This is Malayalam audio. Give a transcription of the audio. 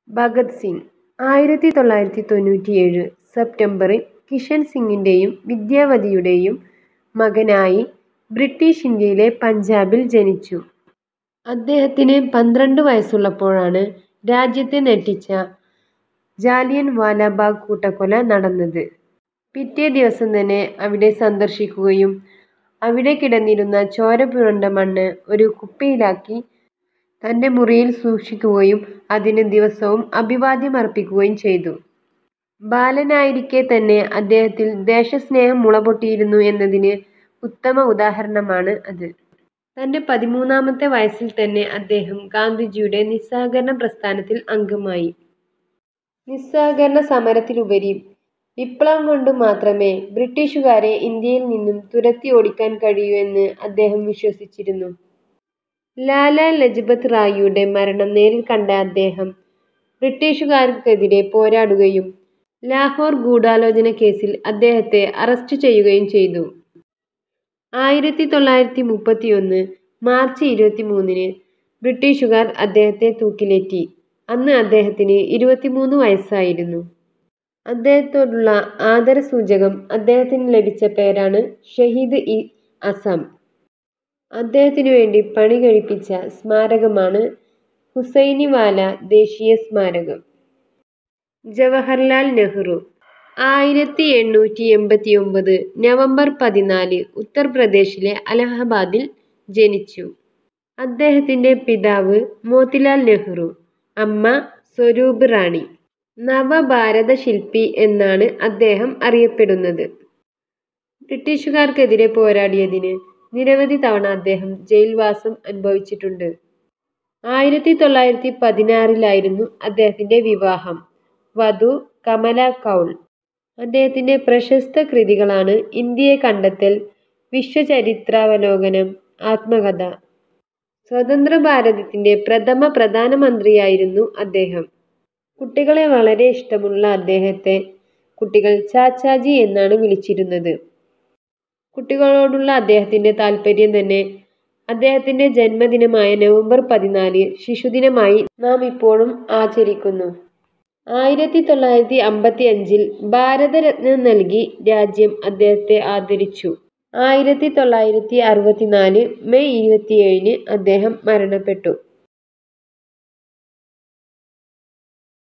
ഭഗത് സിംഗ് ആയിരത്തി തൊള്ളായിരത്തി തൊണ്ണൂറ്റിയേഴ് സെപ്റ്റംബറിൽ കിഷൻ സിംഗിൻ്റെയും വിദ്യാവതിയുടെയും മകനായി ബ്രിട്ടീഷ് ഇന്ത്യയിലെ പഞ്ചാബിൽ ജനിച്ചു. അദ്ദേഹത്തിന് പന്ത്രണ്ട് വയസ്സുള്ളപ്പോഴാണ് രാജ്യത്തെ ഞെട്ടിച്ച ജാലിയൻ വാല ബാഗ് കൂട്ടക്കൊല നടന്നത്. പിറ്റേ ദിവസം തന്നെ അവിടെ സന്ദർശിക്കുകയും അവിടെ കിടന്നിരുന്ന ചോര പുരണ്ട മണ്ണ് ഒരു കുപ്പിയിലാക്കി തൻ്റെ മുറിയിൽ സൂക്ഷിക്കുകയും അതിന് ദിവസവും അഭിവാദ്യം അർപ്പിക്കുകയും ചെയ്തു. ബാലനായിരിക്കെ തന്നെ അദ്ദേഹത്തിൽ ദേശസ്നേഹം മുളപൊട്ടിയിരുന്നു എന്നതിന് ഉത്തമ ഉദാഹരണമാണ് അത്. തൻ്റെ പതിമൂന്നാമത്തെ വയസ്സിൽ തന്നെ അദ്ദേഹം ഗാന്ധിജിയുടെ നിസ്സഹകരണ പ്രസ്ഥാനത്തിൽ അംഗമായി. നിസ്സഹകരണ സമരത്തിലുപരി വിപ്ലവം കൊണ്ട് മാത്രമേ ബ്രിട്ടീഷുകാരെ ഇന്ത്യയിൽ നിന്നും തുരത്തി ഓടിക്കാൻ കഴിയൂ എന്ന് അദ്ദേഹം വിശ്വസിച്ചിരുന്നു. ലാലാ ലജ്പത് റായിയുടെ മരണം നേരിൽ കണ്ട അദ്ദേഹം ബ്രിട്ടീഷുകാർക്കെതിരെ പോരാടുകയും ലാഹോർ ഗൂഢാലോചന കേസിൽ അദ്ദേഹത്തെ അറസ്റ്റ് ചെയ്യുകയും ചെയ്തു. ആയിരത്തി തൊള്ളായിരത്തി മുപ്പത്തിയൊന്ന് മാർച്ച് ഇരുപത്തിമൂന്നിന് ബ്രിട്ടീഷുകാർ അദ്ദേഹത്തെ തൂക്കിലേറ്റി. അന്ന് അദ്ദേഹത്തിന് ഇരുപത്തിമൂന്ന് വയസ്സായിരുന്നു. അദ്ദേഹത്തോടുള്ള ആദരസൂചകം അദ്ദേഹത്തിന് ലഭിച്ച പേരാണ് ഷഹീദ്-ഇ-അസം. അദ്ദേഹത്തിനു വേണ്ടി പണികഴിപ്പിച്ച സ്മാരകമാണ് ഹുസൈനിവാല ദേശീയ സ്മാരകം. ജവഹർലാൽ നെഹ്റു ആയിരത്തി എണ്ണൂറ്റി എൺപത്തിയൊമ്പത് നവംബർ പതിനാല് ഉത്തർപ്രദേശിലെ അലഹബാദിൽ ജനിച്ചു. അദ്ദേഹത്തിൻ്റെ പിതാവ് മോത്തിലാൽ നെഹ്റു, അമ്മ സ്വരൂപ് റാണി. നവഭാരതശില്പി എന്നാണ് അദ്ദേഹം അറിയപ്പെടുന്നത്. ബ്രിട്ടീഷുകാർക്കെതിരെ പോരാടിയതിന് നിരവധി തവണ അദ്ദേഹം ജയിൽവാസം അനുഭവിച്ചിട്ടുണ്ട്. ആയിരത്തി തൊള്ളായിരത്തി പതിനാറിലായിരുന്നു അദ്ദേഹത്തിൻ്റെ വിവാഹം. വധു കമല കൗൾ. അദ്ദേഹത്തിൻ്റെ പ്രശസ്ത കൃതികളാണ് ഇന്ത്യയെ കണ്ടെത്തൽ, വിശ്വചരിത്രാവലോകനം, ആത്മകഥ. സ്വതന്ത്ര ഭാരതത്തിൻ്റെ പ്രഥമ പ്രധാനമന്ത്രിയായിരുന്നു അദ്ദേഹം. കുട്ടികളെ വളരെ ഇഷ്ടമുള്ള അദ്ദേഹത്തെ കുട്ടികൾ ചാച്ചാജി എന്നാണ് വിളിച്ചിരുന്നത്. കുട്ടികളോടുള്ള അദ്ദേഹത്തിൻ്റെ താൽപര്യം തന്നെ അദ്ദേഹത്തിൻ്റെ ജന്മദിനമായ നവംബർ പതിനാല് ശിശുദിനമായി നാം ഇപ്പോഴും ആചരിക്കുന്നു. ആയിരത്തി തൊള്ളായിരത്തി അമ്പത്തിയഞ്ചിൽ ഭാരതരത്ന നൽകി രാജ്യം അദ്ദേഹത്തെ ആദരിച്ചു. ആയിരത്തി തൊള്ളായിരത്തി അറുപത്തിനാല് മെയ് ഇരുപത്തിയേഴിന് അദ്ദേഹം മരണപ്പെട്ടു.